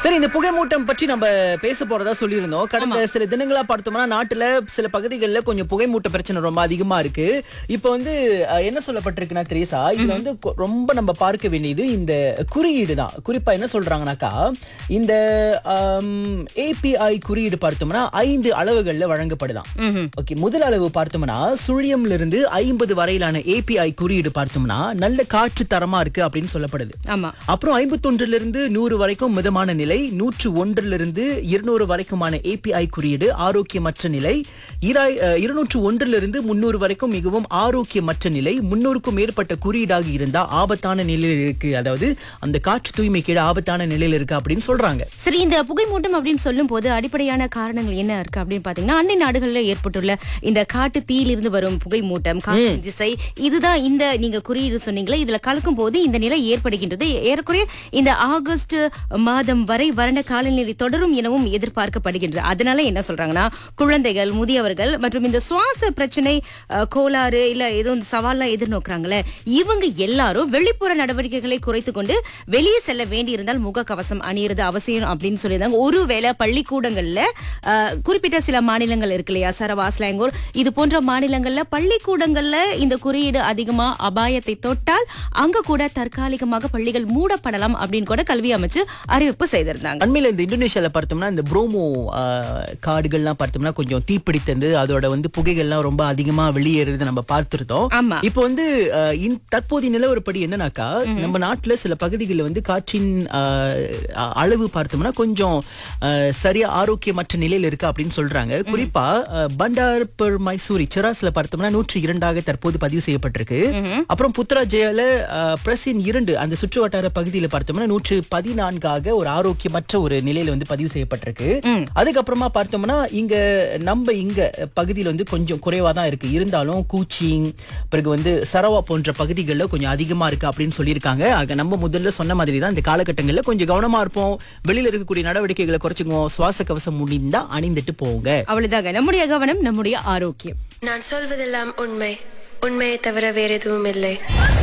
சரி இந்த புகைமூட்டம் பற்றி நம்ம பேச போறதா சொல்லியிருந்தோம் கடந்த சில தினங்களா பார்த்தோம்னா நாட்டுல சில பகுதிகளில் கொஞ்சம் புகைமூட்ட பிரச்சனை ரொம்ப அதிகமா இருக்கு இப்போ வந்து அஹ், என்ன சொல்லப்பட்டிருக்குன்னா தெரேசா இதுல வந்து கொ- ரொம்ப நம்ம பார்க்க வேண்டியது இந்த குறியீடு தான் குறிப்பா என்ன சொல்றாங்கனாக்கா இந்த ஏபிஐ குறியீடு பார்த்தோம்னா ஐந்து அளவுகள்ல வழங்கப்படுதாம் ஓகே முதல் அளவு பார்த்தோம்னா சுழியம்ல இருந்து ஐம்பது வரையிலான ஏபிஐ குறியீடு பார்த்தோம்னா நல்ல காற்று தரமா இருக்கு அப்படின்னு சொல்லப்படுது ஆமா அப்புறம் ஐம்பத்தொன்றுல இருந்து நூறு வரைக்கும் மிதமான நிலை நூற்று ஒன்றுல இருந்து இருநூறு வரைக்குமான ஏபிஐ குறியீடு ஆரோக்கியமற்ற நிலை இராய்- அஹ், இருநூற்று ஒன்றுல இருந்து முன்னூறு வரைக்கும் மிகவும் ஆரோக்கியமற்ற நிலை முன்னூறுக்கும் மேற்பட்ட குறியீடாக இருந்தா ஆபத்தான நிலையில் இருக்கு அதாவது அந்த காற்று தூய்மை கீழே ஆபத்தான நிலையில் இருக்கு அப்படின்னு சொல்றாங்க சரி இந்த புகைமூட்டம் அப்படின்னு சொல்லும் போது அடிப்படையான காரணங்கள் என்ன இருக்கு அப்படின்னு பாத்தீங்கன்னா அண்டை நாடுகள்ல ஏற்பட்டுள்ள இந்த காட்டு தீயிலிருந்து வரும் புகைமூட்டம் காற்று திசை இதுதான் இந்த நீங்க குறியீடு சொன்னீங்களே இதுல கலக்கும் போது இந்த நிலை ஏற்படுகின்றது ஏறக்குறைய இந்த ஆகஸ்ட் மாதம் வரை வறண்ட காலநிலை தொடரும் எனவும் எதிர்பார்க்கப்படுகின்றது அதனால என்ன சொல்றாங்கன்னா குழந்தைகள் முதியவர்கள் மற்றும் இந்த சுவாச பிரச்சனை அஹ், கோளாறு இல்ல ஏதோ இந்த சவால்லாம் எதிர்நோக்குறாங்களே இவங்க எல்லாரும் வெளிப்புற நடவடிக்கைகளை குறைத்து கொண்டு வெளியே செல்ல வேண்டியிருந்தால் முகக்கவசம் அணியிறது அவசியம் அப்படின்னு சொல்லியிருந்தாங்க ஒருவேளை பள்ளிக்கூடங்கள்ல அஹ், குறிப்பிட்ட சில மாநிலங்கள் இருக்கு இல்லையா சரவா ஸ்லாங்கூர் இது போன்ற மாநிலங்கள்ல பள்ளிக்கூடங்கள்ல இந்த குறியீடு அதிகமா அபாயத்தை தொட்டால் அங்க கூட தற்காலிகமாக பள்ளிகள் மூடப்படலாம் அப்படின்னு கூட கல்வி அமைச்சு அறிவிப்பு செய்திருந்தாங்க அண்மையில இந்த இந்தோனேஷியால பார்த்தோம்னா இந்த புரோமோ காடுகள்லாம் பார்த்தோம்னா கொஞ்சம் தீப்பிடித்தது அதோட வந்து புகைகள்லாம் ரொம்ப அதிகமா வெளியேறது நம்ம பார்த்திருந்தோம் ஆமா. இப்போ வந்து அஹ், இன்- தற்போதைய நிலவரப்படி என்னன்னாக்கா நம்ம நாட்டுல சில பகுதிகளில் வந்து காற்றின் அஹ், அ- அளவு பார்த்தோம்னா கொஞ்சம் அஹ், சரியா ஆரோக்கியமற்ற நிலையில் இருக்கு அப்படின்னு சொல்றாங்க குறிப்பா அஹ், பண்டார் பெர் மைசூரி சிராஸ்ல பார்த்தோம்னா நூற்றி இரண்டாக தற்போது பதிவு செய்யப்பட்டிருக்கு அப்புறம் புத்ராஜயால அஹ், பிரசின் இரண்டு அந்த சுற்று வட்டார பகுதியில பார்த்தோம்னா நூற்று பதினான்காக ஒரு ஆரோக்கியமற்ற ஒரு நிலையில வந்து பதிவு செய்யப்பட்டிருக்கு அதுக்கப்புறமா பார்த்தோம்னா இங்க நம்ம இங்க பகுதியில வந்து கொஞ்சம் குறைவா தான் இருக்கு இருந்தாலும் கூச்சிங் பிறகு வந்து சரவா போன்ற பகுதிகளில் கொஞ்சம் அதிகமா இருக்கு அப்படின்னு சொல்லியிருக்காங்க ஆக நம்ம முதல்ல சொன்ன மாதிரி தான் இந்த காலகட்டங்களில் கொஞ்சம் கவனமா இருப்போம் வெளியில இருக்கக்கூடிய நடவடிக்கைகளை குறைச்சுக்குவோம் சுவாச கவசம் முடிந்தா அணிந்துட்டு போங்க அவ்வளவுதாங்க நம்முடைய கவனம் நம்முடைய ஆரோக்கியம் நான் சொல்வதெல்லாம் உண்மை உண்மையை தவிர வேற எதுவும் இல்லை